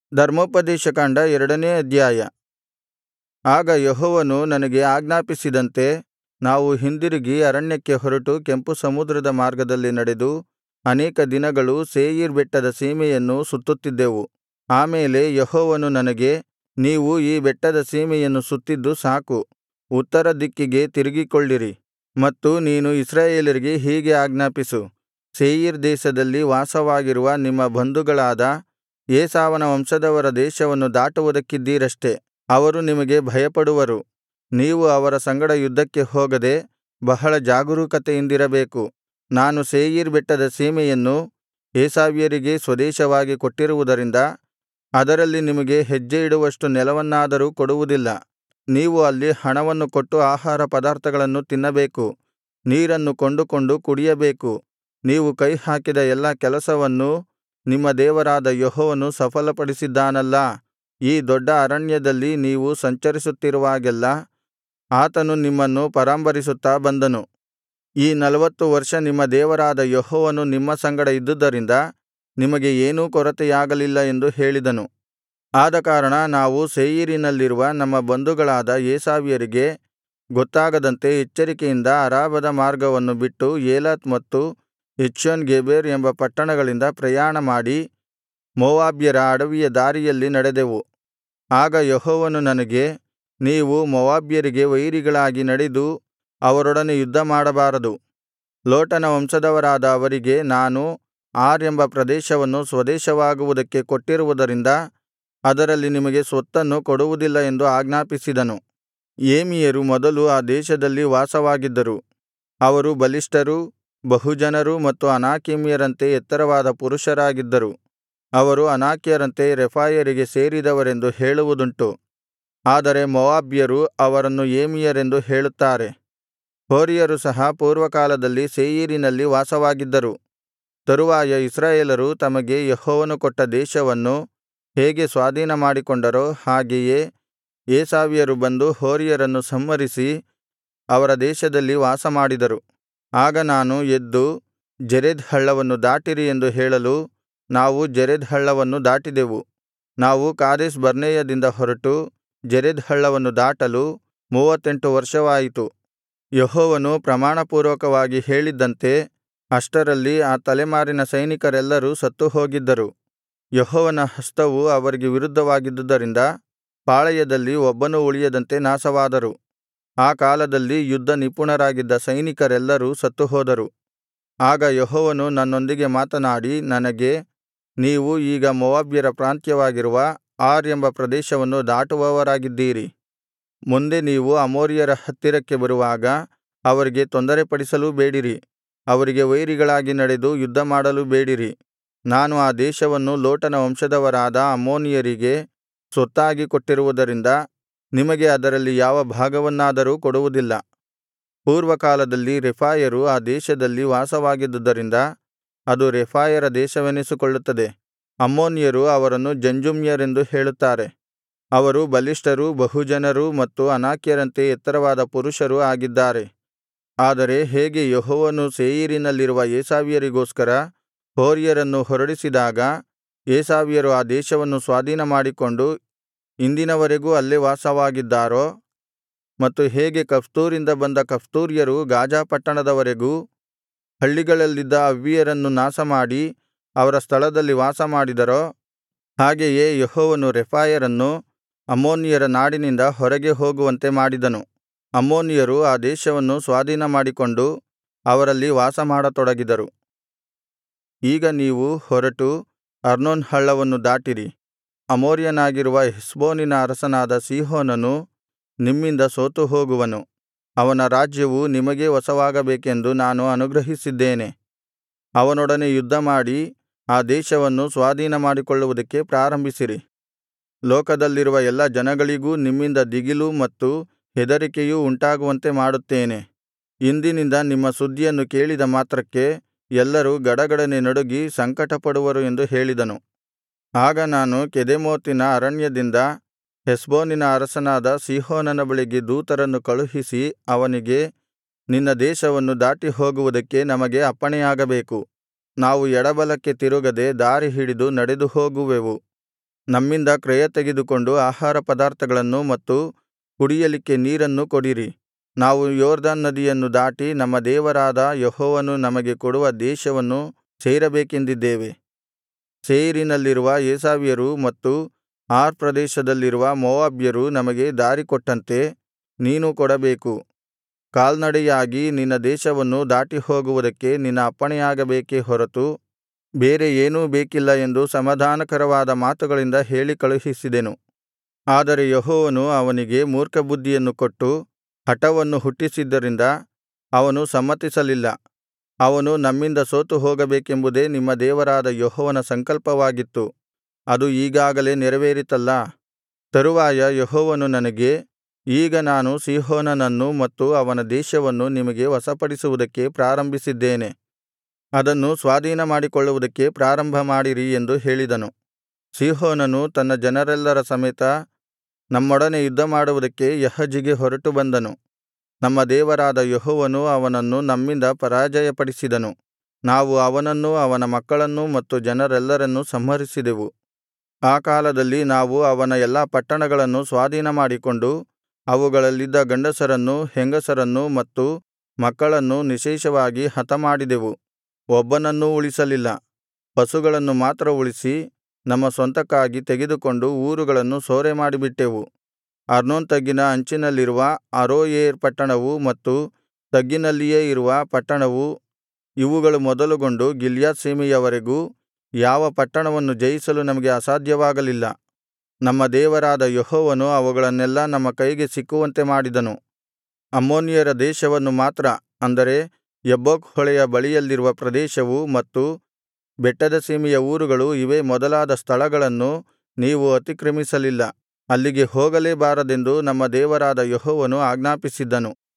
ಧರ್ಮೋಪದೇಶಕಾಂಡ ಎರಡನೇ ಅಧ್ಯಾಯ ಆಗ ಯೆಹೋವನು ನನಗೆ ಆಜ್ಞಾಪಿಸಿದಂತೆ ನಾವು ಹಿಂದಿರುಗಿ ಅರಣ್ಯಕ್ಕೆ ಹೊರಟು ಕೆಂಪು ಸಮುದ್ರದ ಮಾರ್ಗದಲ್ಲಿ ನಡೆದು ಅನೇಕ ದಿನಗಳು ಸೇಯೀರ್ ಬೆಟ್ಟದ ಸೀಮೆಯನ್ನು ಸುತ್ತುತ್ತಿದ್ದೆವು ಆ ಮೇಲೆ ಯೆಹೋವನು ನನಗೆ ನೀವು ಈ ಬೆಟ್ಟದ ಸೀಮೆಯನ್ನು ಸುತ್ತಿದ್ದು ಸಾಕು ಉತ್ತರ ದಿಕ್ಕಿಗೆ ತಿರುಗಿಕೊಳ್ಳಿರಿ ಮತ್ತು ನೀನು ಇಸ್ರಾಯೇಲರಿಗೆ ಹೀಗೆ ಆಜ್ಞಾಪಿಸು ಸೇಯೀರ್ ದೇಶದಲ್ಲಿ ವಾಸವಾಗಿರುವ ನಿಮ್ಮ ಬಂಧುಗಳಾದ ಏಸಾವನ ವಂಶದವರ ದೇಶವನ್ನು ದಾಟುವುದಕ್ಕಿದ್ದೀರಷ್ಟೆ ಅವರು ನಿಮಗೆ ಭಯಪಡುವರು ನೀವು ಅವರ ಸಂಗಡ ಯುದ್ಧಕ್ಕೆ ಹೋಗದೆ ಬಹಳ ಜಾಗರೂಕತೆಯಿಂದಿರಬೇಕು ನಾನು ಸೇಯೀರ್ ಬೆಟ್ಟದ ಸೀಮೆಯನ್ನು ಏಸಾವ್ಯರಿಗೇ ಸ್ವದೇಶವಾಗಿ ಕೊಟ್ಟಿರುವುದರಿಂದ ಅದರಲ್ಲಿ ನಿಮಗೆ ಹೆಜ್ಜೆಯಿಡುವಷ್ಟು ನೆಲವನ್ನಾದರೂ ಕೊಡುವುದಿಲ್ಲ ನೀವು ಅಲ್ಲಿ ಹಣವನ್ನು ಕೊಟ್ಟು ಆಹಾರ ಪದಾರ್ಥಗಳನ್ನು ತಿನ್ನಬೇಕು ನೀರನ್ನು ಕೊಂಡುಕೊಂಡು ಕುಡಿಯಬೇಕು ನೀವು ಕೈಹಾಕಿದ ಎಲ್ಲಾ ಕೆಲಸವನ್ನೂ ನಿಮ್ಮ ದೇವರಾದ ಯೆಹೋವನು ಸಫಲಪಡಿಸಿದ್ದಾನಲ್ಲಾ ಈ ದೊಡ್ಡ ಅರಣ್ಯದಲ್ಲಿ ನೀವು ಸಂಚರಿಸುತ್ತಿರುವಾಗೆಲ್ಲಾ ಆತನು ನಿಮ್ಮನ್ನು ಪರಾಂಬರಿಸುತ್ತಾ ಬಂದನು ಈ ನಲ್ವತ್ತು ವರ್ಷ ನಿಮ್ಮ ದೇವರಾದ ಯೆಹೋವನು ನಿಮ್ಮ ಸಂಗಡ ಇದ್ದುದರಿಂದ ನಿಮಗೆ ಏನೂ ಕೊರತೆಯಾಗಲಿಲ್ಲ ಎಂದು ಹೇಳಿದನು ಆದಕಾರಣ ನಾವು ಸೇಯೀರಿನಲ್ಲಿರುವ ನಮ್ಮ ಬಂಧುಗಳಾದ ಏಸಾವ್ಯರಿಗೆ ಗೊತ್ತಾಗದಂತೆ ಎಚ್ಚರಿಕೆಯಿಂದ ಅರಾಬದ ಮಾರ್ಗವನ್ನು ಬಿಟ್ಟು ಏಲತ್ ಮತ್ತು ಎಚ್ಯೋನ್ ಗೆಬೆರ್ ಎಂಬ ಪಟ್ಟಣಗಳಿಂದ ಪ್ರಯಾಣಮಾಡಿ ಮೋವಾಬ್ಯರ ಅಡವಿಯ ದಾರಿಯಲ್ಲಿ ನಡೆದೆವು ಆಗ ಯೆಹೋವನು ನನಗೆ ನೀವು ಮೋವಾಬ್ಯರಿಗೆ ವೈರಿಗಳಾಗಿ ನಡೆದು ಅವರೊಡನೆ ಯುದ್ಧಮಾಡಬಾರದು ಲೋಟನ ವಂಶದವರಾದ ಅವರಿಗೆ ನಾನು ಆರ್ ಎಂಬ ಪ್ರದೇಶವನ್ನು ಸ್ವದೇಶವಾಗುವುದಕ್ಕೆ ಕೊಟ್ಟಿರುವುದರಿಂದ ಅದರಲ್ಲಿ ನಿಮಗೆ ಸ್ವತ್ತನ್ನು ಕೊಡುವುದಿಲ್ಲ ಎಂದು ಆಜ್ಞಾಪಿಸಿದನು ಏಮಿಯರು ಮೊದಲು ಆ ದೇಶದಲ್ಲಿ ವಾಸವಾಗಿದ್ದರು ಅವರು ಬಲಿಷ್ಠರೂ ಬಹುಜನರೂ ಮತ್ತು ಅನಾಕೀಮ್ಯರಂತೆ ಎತ್ತರವಾದ ಪುರುಷರಾಗಿದ್ದರು ಅವರು ಅನಾಕ್ಯರಂತೆ ರೆಫಾಯರಿಗೆ ಸೇರಿದವರೆಂದು ಹೇಳುವುದುಂಟು ಆದರೆ ಮೋವಾಬ್ಯರು ಅವರನ್ನು ಏಮಿಯರೆಂದು ಹೇಳುತ್ತಾರೆ ಹೋರಿಯರು ಸಹ ಪೂರ್ವಕಾಲದಲ್ಲಿ ಸೇಯೀರಿನಲ್ಲಿ ವಾಸವಾಗಿದ್ದರು ತರುವಾಯ ಇಸ್ರಾಯೇಲರು ತಮಗೆ ಯೆಹೋವನು ಕೊಟ್ಟ ದೇಶವನ್ನು ಹೇಗೆ ಸ್ವಾಧೀನಮಾಡಿಕೊಂಡರೋ ಹಾಗೆಯೇ ಏಸಾವ್ಯರು ಬಂದು ಹೋರಿಯರನ್ನು ಸಂಹರಿಸಿ ಅವರ ದೇಶದಲ್ಲಿ ವಾಸಮಾಡಿದರು ಆಗ ನಾನು ಎದ್ದು ಜೆರೆದ್ ಹಳ್ಳವನ್ನು ದಾಟಿರಿ ಎಂದು ಹೇಳಲು ನಾವು ಜೆರೆದ್ ಹಳ್ಳವನ್ನು ದಾಟಿದೆವು ನಾವು ಕಾದೇಶ್ ಬರ್ನೇಯದಿಂದ ಹೊರಟು ಜೆರೆದ್ ಹಳ್ಳವನ್ನು ದಾಟಲು ಮೂವತ್ತೆಂಟು ವರ್ಷವಾಯಿತು ಯೆಹೋವನು ಪ್ರಮಾಣಪೂರ್ವಕವಾಗಿ ಹೇಳಿದ್ದಂತೆ ಅಷ್ಟರಲ್ಲಿ ಆ ತಲೆಮಾರಿನ ಸೈನಿಕರೆಲ್ಲರೂ ಸತ್ತುಹೋಗಿದ್ದರು ಯೆಹೋವನ ಹಸ್ತವು ಅವರಿಗೆ ವಿರುದ್ಧವಾಗಿದ್ದುದರಿಂದ ಪಾಳೆಯದಲ್ಲಿ ಒಬ್ಬನೂ ಉಳಿಯದಂತೆ ನಾಶವಾದರು ಆ ಕಾಲದಲ್ಲಿ ಯುದ್ಧ ನಿಪುಣರಾಗಿದ್ದ ಸೈನಿಕರೆಲ್ಲರೂ ಸತ್ತುಹೋದರು ಆಗ ಯೆಹೋವನು ನನ್ನೊಂದಿಗೆ ಮಾತನಾಡಿ ನನಗೆ ನೀವು ಈಗ ಮೋವಾಬ್ಯರ ಪ್ರಾಂತ್ಯವಾಗಿರುವ ಆರ್ ಎಂಬ ಪ್ರದೇಶವನ್ನು ದಾಟುವವರಾಗಿದ್ದೀರಿ ಮುಂದೆ ನೀವು ಅಮೋರಿಯರ ಹತ್ತಿರಕ್ಕೆ ಬರುವಾಗ ಅವರಿಗೆ ತೊಂದರೆಪಡಿಸಲೂ ಬೇಡಿರಿ ಅವರಿಗೆ ವೈರಿಗಳಾಗಿ ನಡೆದು ಯುದ್ಧಮಾಡಲೂ ಬೇಡಿರಿ ನಾನು ಆ ದೇಶವನ್ನು ಲೋಟನ ವಂಶದವರಾದ ಅಮ್ಮೋನಿಯರಿಗೆ ಸ್ವತ್ತಾಗಿ ಕೊಟ್ಟಿರುವುದರಿಂದ ನಿಮಗೆ ಅದರಲ್ಲಿ ಯಾವ ಭಾಗವನ್ನಾದರೂ ಕೊಡುವುದಿಲ್ಲ ಪೂರ್ವಕಾಲದಲ್ಲಿ ರೆಫಾಯರು ಆ ದೇಶದಲ್ಲಿ ವಾಸವಾಗಿದ್ದುದರಿಂದ ಅದು ರೆಫಾಯರ ದೇಶವೆನಿಸಿಕೊಳ್ಳುತ್ತದೆ ಅಮ್ಮೋನ್ಯರು ಅವರನ್ನು ಜಂಜುಮ್ಯರೆಂದು ಹೇಳುತ್ತಾರೆ ಅವರು ಬಲಿಷ್ಠರೂ ಬಹುಜನರೂ ಮತ್ತು ಅನಾಕ್ಯರಂತೆ ಎತ್ತರವಾದ ಪುರುಷರೂ ಆಗಿದ್ದಾರೆ ಆದರೆ ಹೇಗೆ ಯೆಹೋವನು ಸೇಯೀರಿನಲ್ಲಿರುವ ಏಸಾವ್ಯರಿಗೋಸ್ಕರ ಹೋರಿಯರನ್ನು ಹೊರಡಿಸಿದಾಗ ಏಸಾವ್ಯರು ಆ ದೇಶವನ್ನು ಸ್ವಾಧೀನಮಾಡಿಕೊಂಡು ಇಂದಿನವರೆಗೂ ಅಲ್ಲೇ ವಾಸವಾಗಿದ್ದಾರೋ ಮತ್ತು ಹೇಗೆ ಕಫ್ತೂರಿಂದ ಬಂದ ಕಫ್ತೂರ್ಯರು ಗಾಜಾ ಪಟ್ಟಣದವರೆಗೂ ಹಳ್ಳಿಗಳಲ್ಲಿದ್ದ ಅವ್ವಿಯರನ್ನು ನಾಶಮಾಡಿ ಅವರ ಸ್ಥಳದಲ್ಲಿ ವಾಸಮಾಡಿದರೋ ಹಾಗೆಯೇ ಯೆಹೋವನು ರೆಫಾಯರನ್ನು ಅಮ್ಮೋನಿಯರ ನಾಡಿನಿಂದ ಹೊರಗೆ ಹೋಗುವಂತೆ ಮಾಡಿದನು ಅಮ್ಮೋನಿಯರು ಆ ದೇಶವನ್ನು ಸ್ವಾಧೀನಮಾಡಿಕೊಂಡು ಅವರಲ್ಲಿ ವಾಸಮಾಡತೊಡಗಿದರು ಈಗ ನೀವು ಹೊರಟು ಅರ್ನೋನ್ ಹಳ್ಳವನ್ನು ದಾಟಿರಿ ಅಮೋರಿಯನಾಗಿರುವ ಹೆಷ್ಬೋನಿನ ಅರಸನಾದ ಸೀಹೋನನು ನಿಮ್ಮಿಂದ ಸೋತುಹೋಗುವನು ಅವನ ರಾಜ್ಯವು ನಿಮಗೇ ವಶವಾಗಬೇಕೆಂದು ನಾನು ಅನುಗ್ರಹಿಸಿದ್ದೇನೆ ಅವನೊಡನೆ ಯುದ್ಧಮಾಡಿ ಆ ದೇಶವನ್ನು ಸ್ವಾಧೀನಮಾಡಿಕೊಳ್ಳುವುದಕ್ಕೆ ಪ್ರಾರಂಭಿಸಿರಿ ಲೋಕದಲ್ಲಿರುವ ಎಲ್ಲಾ ಜನಗಳಿಗೂ ನಿಮ್ಮಿಂದ ದಿಗಿಲೂ ಮತ್ತು ಹೆದರಿಕೆಯೂ ಉಂಟಾಗುವಂತೆ ಮಾಡುತ್ತೇನೆ ಇಂದಿನಿಂದ ನಿಮ್ಮ ಸುದ್ದಿಯನ್ನು ಕೇಳಿದ ಮಾತ್ರಕ್ಕೆ ಎಲ್ಲರೂ ಗಡಗಡನೆ ನಡುಗಿ ಸಂಕಟಪಡುವರು ಎಂದು ಹೇಳಿದನು ಆಗ ನಾನು ಕೆದೆಮೋತಿನ ಅರಣ್ಯದಿಂದ ಹೆಷ್ಬೋನಿನ ಅರಸನಾದ ಸೀಹೋನನ ಬಳಿಗೆ ದೂತರನ್ನು ಕಳುಹಿಸಿ ಅವನಿಗೆ ನಿನ್ನ ದೇಶವನ್ನು ದಾಟಿ ಹೋಗುವುದಕ್ಕೆ ನಮಗೆ ಅಪ್ಪಣೆಯಾಗಬೇಕು ನಾವು ಎಡಬಲಕ್ಕೆ ತಿರುಗದೆ ದಾರಿ ಹಿಡಿದು ನಡೆದು ಹೋಗುವೆವು ನಮ್ಮಿಂದ ಕ್ರಯತೆಗೆದುಕೊಂಡು ಆಹಾರ ಪದಾರ್ಥಗಳನ್ನು ಮತ್ತು ಕುಡಿಯಲಿಕ್ಕೆ ನೀರನ್ನು ಕೊಡಿರಿ ನಾವು ಯೊರ್ದನ್ ನದಿಯನ್ನು ದಾಟಿ ನಮ್ಮ ದೇವರಾದ ಯೆಹೋವನು ನಮಗೆ ಕೊಡುವ ದೇಶವನ್ನು ಸೇರಬೇಕೆಂದಿದ್ದೇವೆ ಸೇಯೀರಿನಲ್ಲಿರುವ ಏಸಾವ್ಯರೂ ಮತ್ತು ಆರ್ ಪ್ರದೇಶದಲ್ಲಿರುವ ಮೋವಾಬ್ಯರೂ ನಮಗೆ ದಾರಿಕೊಟ್ಟಂತೆ ನೀನೂ ಕೊಡಬೇಕು ಕಾಲ್ನಡೆಯಾಗಿ ನಿನ್ನ ದೇಶವನ್ನು ದಾಟಿಹೋಗುವುದಕ್ಕೆ ನಿನ್ನ ಅಪ್ಪಣೆಯಾಗಬೇಕೇ ಹೊರತು ಬೇರೆ ಏನೂ ಬೇಕಿಲ್ಲ ಎಂದು ಸಮಾಧಾನಕರವಾದ ಮಾತುಗಳಿಂದ ಹೇಳಿ ಕಳುಹಿಸಿದೆನು ಆದರೆ ಯೆಹೋವನು ಅವನಿಗೆ ಮೂರ್ಖಬುದ್ಧಿಯನ್ನು ಕೊಟ್ಟು ಹಠವನ್ನು ಹುಟ್ಟಿಸಿದ್ದರಿಂದ ಅವನು ಸಮ್ಮತಿಸಲಿಲ್ಲ ಅವನು ನಮ್ಮಿಂದ ಸೋತು ಹೋಗಬೇಕೆಂಬುದೇ ನಿಮ್ಮ ದೇವರಾದ ಯೆಹೋವನ ಸಂಕಲ್ಪವಾಗಿತ್ತು ಅದು ಈಗಾಗಲೇ ನೆರವೇರಿತಲ್ಲಾ ತರುವಾಯ ಯೆಹೋವನು ನನಗೆ ಈಗ ನಾನು ಸೀಹೋನನನ್ನು ಮತ್ತು ಅವನ ದೇಶವನ್ನು ನಿಮಗೆ ವಶಪಡಿಸುವುದಕ್ಕೆ ಪ್ರಾರಂಭಿಸಿದ್ದೇನೆ ಅದನ್ನು ಸ್ವಾಧೀನಮಾಡಿಕೊಳ್ಳುವುದಕ್ಕೆ ಪ್ರಾರಂಭ ಮಾಡಿರಿ ಎಂದು ಹೇಳಿದನು ಸೀಹೋನನು ತನ್ನ ಜನರೆಲ್ಲರ ಸಮೇತ ನಮ್ಮೊಡನೆ ಯುದ್ಧಮಾಡುವುದಕ್ಕೆ ಯಹಜಿಗೆ ಹೊರಟು ಬಂದನು ನಮ್ಮ ದೇವರಾದ ಯೆಹೋವನು ಅವನನ್ನು ನಮ್ಮಿಂದ ಪರಾಜಯಪಡಿಸಿದನು ನಾವು ಅವನನ್ನೂ ಅವನ ಮಕ್ಕಳನ್ನೂ ಮತ್ತು ಜನರೆಲ್ಲರನ್ನೂ ಸಂಹರಿಸಿದೆವು ಆ ಕಾಲದಲ್ಲಿ ನಾವು ಅವನ ಎಲ್ಲಾ ಪಟ್ಟಣಗಳನ್ನು ಸ್ವಾಧೀನಮಾಡಿಕೊಂಡು ಅವುಗಳಲ್ಲಿದ್ದ ಗಂಡಸರನ್ನೂ ಹೆಂಗಸರನ್ನೂ ಮತ್ತು ಮಕ್ಕಳನ್ನೂ ನಿಶ್ಶೇಷವಾಗಿ ಹತಮಾಡಿದೆವು ಒಬ್ಬನನ್ನೂ ಉಳಿಸಲಿಲ್ಲ ಪಶುಗಳನ್ನು ಮಾತ್ರ ಉಳಿಸಿ ನಮ್ಮ ಸ್ವಂತಕ್ಕಾಗಿ ತೆಗೆದುಕೊಂಡು ಊರುಗಳನ್ನು ಸೂರೆಮಾಡಿಬಿಟ್ಟೆವು ಅರ್ನೋನ್ ತಗ್ಗಿನ ಅಂಚಿನಲ್ಲಿರುವ ಅರೋಯೇರ್ ಪಟ್ಟಣವೂ ಮತ್ತು ತಗ್ಗಿನಲ್ಲಿಯೇ ಇರುವ ಪಟ್ಟಣವೂ ಇವುಗಳು ಮೊದಲುಗೊಂಡು ಗಿಲ್ಯಾದ್ ಸೀಮೆಯವರೆಗೂ ಯಾವ ಪಟ್ಟಣವನ್ನು ಜಯಿಸಲು ನಮಗೆ ಅಸಾಧ್ಯವಾಗಲಿಲ್ಲ ನಮ್ಮ ದೇವರಾದ ಯೆಹೋವನು ಅವುಗಳನ್ನೆಲ್ಲಾ ನಮ್ಮ ಕೈಗೆ ಸಿಕ್ಕುವಂತೆ ಮಾಡಿದನು ಅಮ್ಮೋನಿಯರ ದೇಶವನ್ನು ಮಾತ್ರ ಅಂದರೆ ಯಬ್ಬೋಕ್ ಹೊಳೆಯ ಬಳಿಯಲ್ಲಿರುವ ಪ್ರದೇಶವು ಮತ್ತು ಬೆಟ್ಟದ ಸೀಮೆಯ ಊರುಗಳು ಇವೇ ಮೊದಲಾದ ಸ್ಥಳಗಳನ್ನು ನೀವು ಅತಿಕ್ರಮಿಸಲಿಲ್ಲ ಅಲ್ಲಿಗೆ ಹೋಗಲೇ ಬಾರದೆಂದು ನಮ್ಮ ದೇವರಾದ ಯೆಹೋವನು ಆಜ್ಞಾಪಿಸಿದ್ದನು